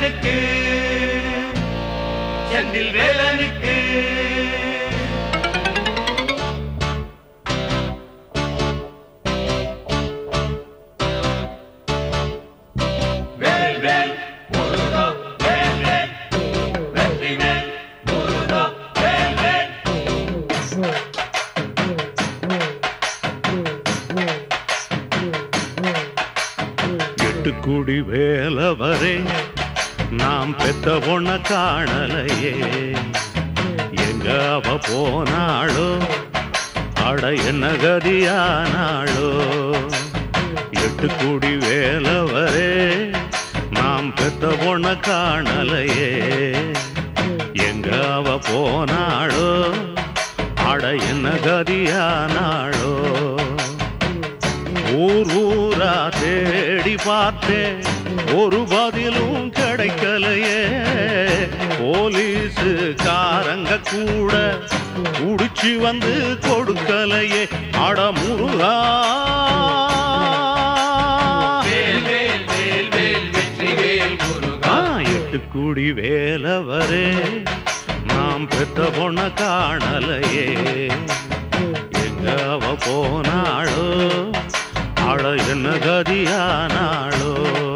வேலனுக்கு செந்தில் வேலனுக்கு வேல் வேல் முருகா வேல் வேல் வெற்றி வேல் முருகா வேல் வேல் எட்டுக்குடி வேலவரே நாம் பெத்த பொண்ண காணலையே எங்க அவ போனாளோ அட என்ன கதியானாளோ எட்டுக்குடி வேலவரே நாம் பெத்த பொண்ண காணலையே எங்க அவ போனாளோ அட என்ன கதியானாளோ ஊர் ஊரா தேடி பார்த்தேன் ஒரு பதிலும் கிடைக்கலையே போலீஸு காரங்க கூட குடிச்சு வந்து கொடுக்கலையே அட முருகா வேல் வேல் வேல் வேல் வெற்றி வேல் முருகா ஆ, எட்டு கூடி வேலவரே நாம் பெத்த பொண்ண காணலையே எங்க அவ போனாளோ அட என்ன கதியானாளோ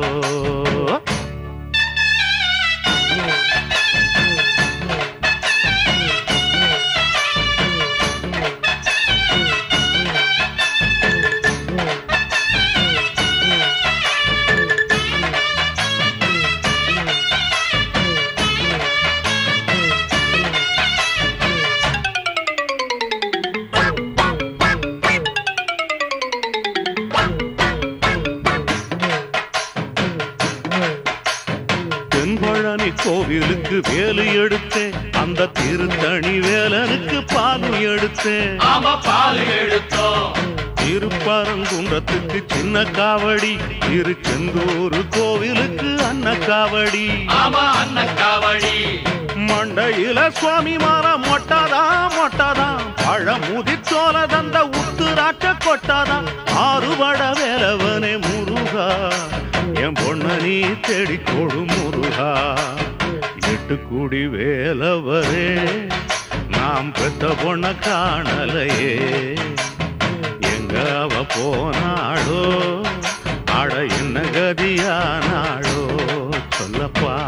தென்பழனி கோவிலுக்கு வேலு எடுத்தேன் அந்த திருத்தணி வேலனுக்கு பாலும் எடுத்தேன் ஆமா பால் எடுத்தோம் திருப்பரங்குன்றத்துக்கு சின்ன காவடி திருச்செந்தூர் கோவிலுக்கு அன்ன காவடி ஆமா அன்னக்காவடி மண்டையில சுவாமி மரம் மொட்டாதான் மொட்டாதான் பழமுதி சோல தந்த உத்துராட்ட கொட்டாதான் ஆறுபட வேலவனே முருகா என் பொண்ண நீ தேடி கொடு முருகா எட்டு கூடி வேலவரே நாம் பெத்த பொண்ண காணலையே எங்க அவ போனாளோ அட என்ன கதியானாளோ சொல்லப்பா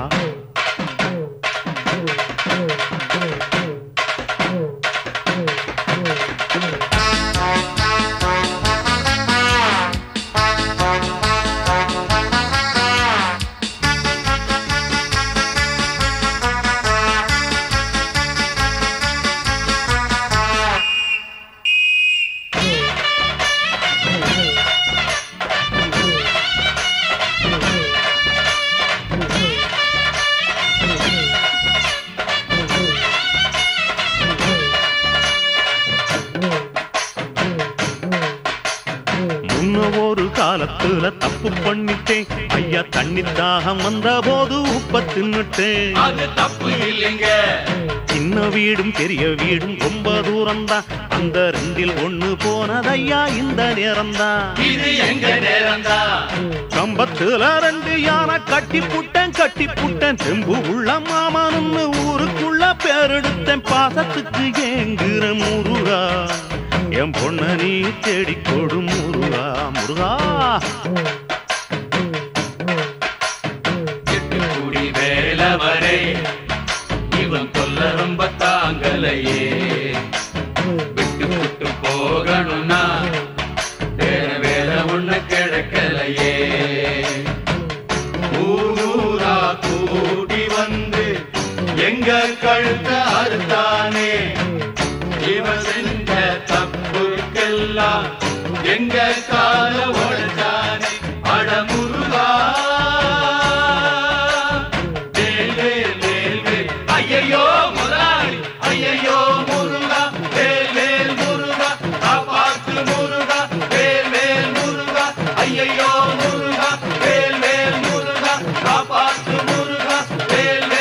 முன்ன ஒரு காலத்துல தப்பு பண்ணிட்டேன் ஐயா தண்ணி தாகம் வந்த போது உப்ப தின்னுட்டேன் அது தப்பு இல்லைங்க சின்ன வீடும் பெரிய வீடும் ரொம்ப தூரம்தான் அந்த ரெண்டில் ஒண்ணு போனதையா இந்த நேரம்தான் இது எங்க நேரம்தான் கம்பத்துல ரெண்டு யானை கட்டி புட்டேன் கட்டி புட்டேன் தெம்பு உள்ள மாமனுன்னு ஊருக்குள்ள பேரெடுத்தேன் பாசத்துக்கு ஏங்குற முருகா என் பொண்ண நீ தேடி கொடு முருகா முருகா எட்டு கூடி வேலவரே இவன் தொல்ல ரொம்ப தாங்கலையே விட்டு விட்டு போகணும்னா வேற வேற ஒண்ணு கிடைக்கலையே ஊரூரா கூடி வந்து எங்க கழுத்த அறுத்தானே இவன் செஞ்ச தப்புக்கெல்லாம் எங்க கால உட